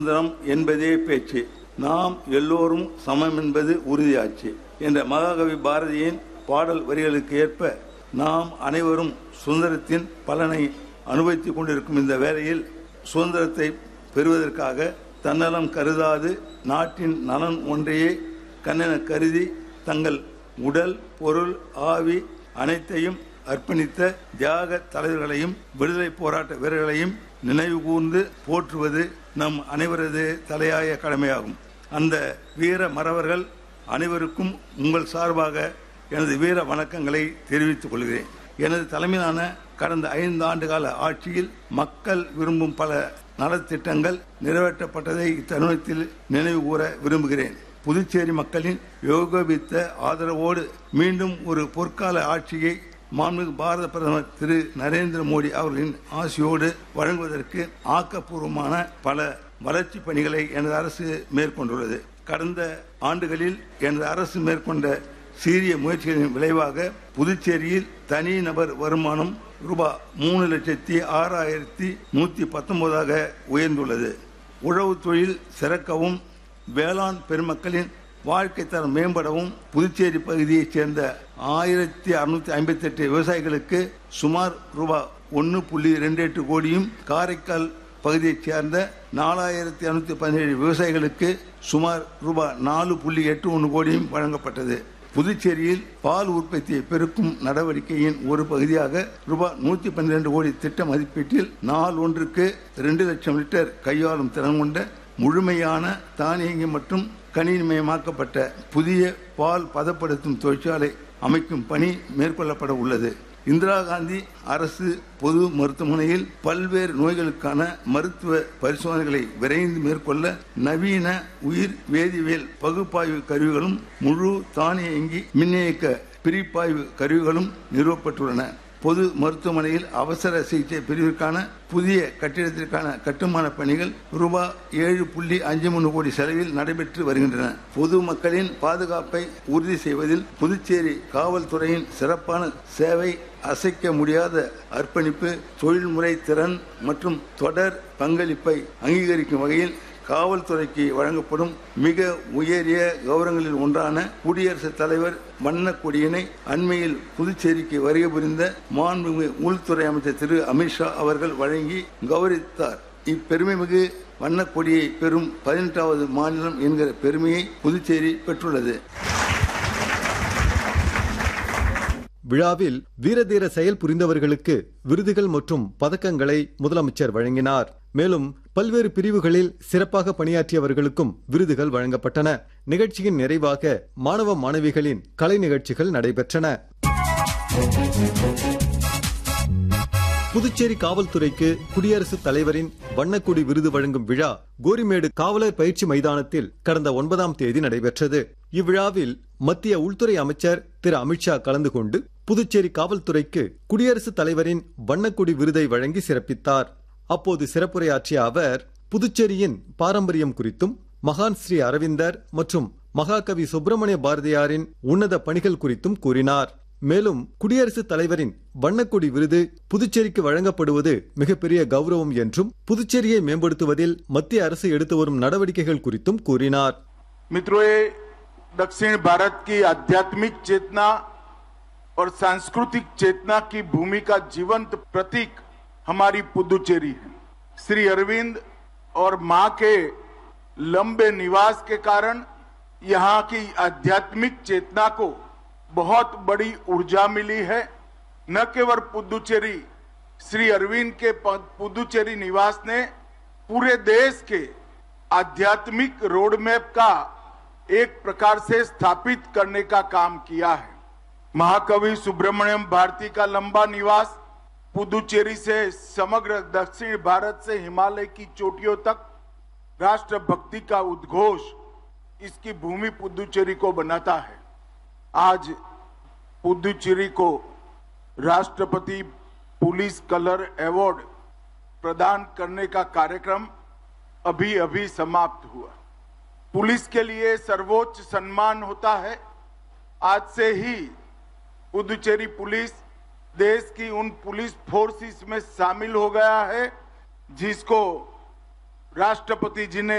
சுதந்திரம் என்பதே பேச்சு நாம் எல்லோரும் சமம் என்பது உறுதியாச்சு என்ற மகாகவி பாரதியின் பாடல் வரிகளுக்கு ஏற்ப நாம் அனைவரும் சுதந்திரத்தின் பலனை அனுபவித்துக் கொண்டிருக்கும் இந்த வேளையில் சுதந்திரத்தை பெறுவதற்காக தன்னலம் கருதாது நாட்டின் நலன் ஒன்றையே கண்ணென கருதி தங்கள் உடல் பொருள் ஆவி அனைத்தையும் அர்ப்பணித்த தியாக தலைவர்களையும் விடுதலை போராட்ட வீரர்களையும் நினைவு கூர்ந்து போற்றுவது நம் அனைவரது தலையாய கடமையாகும் அந்த வீர மறவர்கள் அனைவருக்கும் உங்கள் சார்பாக எனது வீர வணக்கங்களை தெரிவித்துக் கொள்கிறேன் எனது தலைமையிலான கடந்த ஐந்து ஆண்டு கால ஆட்சியில் மக்கள் விரும்பும் பல நலத்திட்டங்கள் நிறைவேற்றப்பட்டதை இத்தருணத்தில் நினைவு கூற விரும்புகிறேன் புதுச்சேரி மக்களின் யோகபித்த ஆதரவோடு மீண்டும் ஒரு பொற்கால ஆட்சியை மாண்புமிகு பாரத பிரதமர் திரு நரேந்திர மோடி அவர்களின் ஆசியோடு வழங்குவதற்கு ஆக்கப்பூர்வமான பல வளர்ச்சி பணிகளை எனது அரசு மேற்கொண்டுள்ளது கடந்த ஆண்டுகளில் எனது அரசு மேற்கொண்ட சீரிய முயற்சிகளின் விளைவாக புதுச்சேரியில் தனி நபர் வருமானம் ரூபாய் மூணு லட்சத்தி ஆறாயிரத்தி நூத்தி பத்தொன்பதாக உயர்ந்துள்ளது உழவு தொழில் சிறக்கவும் வேளாண் பெருமக்களின் வாழ்க்கை தரம் மேம்படவும் புதுச்சேரி பகுதியைச் சேர்ந்த ஆயிரத்தி அறுநூத்தி ஐம்பத்தி எட்டு விவசாயிகளுக்கு சுமார் ரூபாய் ஒன்று புள்ளி ரெண்டு எட்டு கோடியும் காரைக்கால் பகுதியைச் சேர்ந்த நாலாயிரத்தி அறுநூத்தி பதினேழு விவசாயிகளுக்கு சுமார் ரூபாய் நாலு புள்ளி எட்டு ஒன்று கோடியும் வழங்கப்பட்டது புதுச்சேரியில் பால் உற்பத்தியை பெருக்கும் நடவடிக்கையின் ஒரு பகுதியாக ரூபாய் நூத்தி பன்னிரண்டு கோடி திட்ட மதிப்பீட்டில் நாள் ஒன்றுக்கு இரண்டு லட்சம் லிட்டர் கையாளும் திறன் கொண்ட முழுமையான தானியங்கி மற்றும் கணினிமயமாக்கப்பட்ட புதிய பால் பதப்படுத்தும் தொழிற்சாலை அமைக்கும் பணி மேற்கொள்ளப்பட உள்ளது இந்திரா காந்தி அரசு பொது மருத்துவமனையில் பல்வேறு நோய்களுக்கான மருத்துவ பரிசோதனைகளை விரைந்து மேற்கொள்ள நவீன உயிர் வேதியியல் பகுப்பாய்வு கருவிகளும் முழு தானியங்கி மின்னியக்க பிரிப்பாய்வு கருவிகளும் நிறுவப்பட்டுள்ளன பொது மருத்துவமனையில் அவசர சிகிச்சை பிரிவிற்கான புதிய கட்டிடத்திற்கான கட்டுமான பணிகள் ரூபாய் ஏழு புள்ளி அஞ்சு மூணு கோடி செலவில் நடைபெற்று வருகின்றன பொது மக்களின் பாதுகாப்பை உறுதி செய்வதில் புதுச்சேரி காவல்துறையின் சிறப்பான சேவை அசைக்க முடியாத அர்ப்பணிப்பு தொழில்முறை திறன் மற்றும் தொடர் பங்களிப்பை அங்கீகரிக்கும் வகையில் காவல்துறைக்கு வழங்கப்படும் மிக உயரிய கௌரவங்களில் ஒன்றான குடியரசுத் தலைவர் வண்ண கொடியினை அண்மையில் புதுச்சேரிக்கு வருகை புரிந்த மாண்புமிகு உள்துறை அமைச்சர் திரு அமித்ஷா அவர்கள் வழங்கி கௌரவித்தார் இப்பெருமைமிகு வண்ண கொடியை பெறும் பதினெட்டாவது மாநிலம் என்கிற பெருமையை புதுச்சேரி பெற்றுள்ளது விழாவில் வீரதீர செயல் புரிந்தவர்களுக்கு விருதுகள் மற்றும் பதக்கங்களை முதலமைச்சர் வழங்கினார் மேலும் பல்வேறு பிரிவுகளில் சிறப்பாக பணியாற்றியவர்களுக்கும் விருதுகள் வழங்கப்பட்டன நிகழ்ச்சியின் நிறைவாக மாணவ மாணவிகளின் கலை நிகழ்ச்சிகள் நடைபெற்றன புதுச்சேரி காவல்துறைக்கு குடியரசுத் தலைவரின் வண்ணக்குடி விருது வழங்கும் விழா கோரிமேடு காவலர் பயிற்சி மைதானத்தில் கடந்த ஒன்பதாம் தேதி நடைபெற்றது இவ்விழாவில் மத்திய உள்துறை அமைச்சர் திரு அமித்ஷா கலந்து கொண்டு புதுச்சேரி காவல்துறைக்கு குடியரசுத் தலைவரின் வண்ணக்குடி விருதை வழங்கி சிறப்பித்தார் அப்போது சிறப்புரையாற்றிய அவர் புதுச்சேரியின் பாரம்பரியம் குறித்தும் மகான் ஸ்ரீ அரவிந்தர் மற்றும் மகாகவி சுப்பிரமணிய பாரதியாரின் உன்னத பணிகள் குறித்தும் கூறினார் மேலும் குடியரசுத் தலைவரின் வண்ணக்கொடி விருது புதுச்சேரிக்கு வழங்கப்படுவது மிகப்பெரிய கௌரவம் என்றும் புதுச்சேரியை மேம்படுத்துவதில் மத்திய அரசு எடுத்து வரும் நடவடிக்கைகள் குறித்தும் கூறினார் मित्रों ये दक्षिण भारत की आध्यात्मिक चेतना और सांस्कृतिक चेतना की भूमि का जीवंत प्रतीक हमारी पुदुचेरी है श्री अरविंद और मां के लंबे निवास के कारण यहाँ की आध्यात्मिक चेतना को बहुत बड़ी ऊर्जा मिली है न केवल पुदुचेरी श्री अरविंद के प- पुदुचेरी निवास ने पूरे देश के आध्यात्मिक रोड मैप का एक प्रकार से स्थापित करने का काम किया है महाकवि सुब्रमण्यम भारती का लंबा निवास पुदुचेरी से समग्र दक्षिण भारत से हिमालय की चोटियों तक राष्ट्रभक्ति का उद्घोष इसकी भूमि पुदुचेरी को बनाता है आज पुदुचेरी को राष्ट्रपति पुलिस कलर अवार्ड प्रदान करने का कार्यक्रम अभी अभी समाप्त हुआ पुलिस के लिए सर्वोच्च सम्मान होता है आज से ही पुदुचेरी पुलिस देश की उन पुलिस फोर्सेस में शामिल हो गया है जिसको राष्ट्रपति जी ने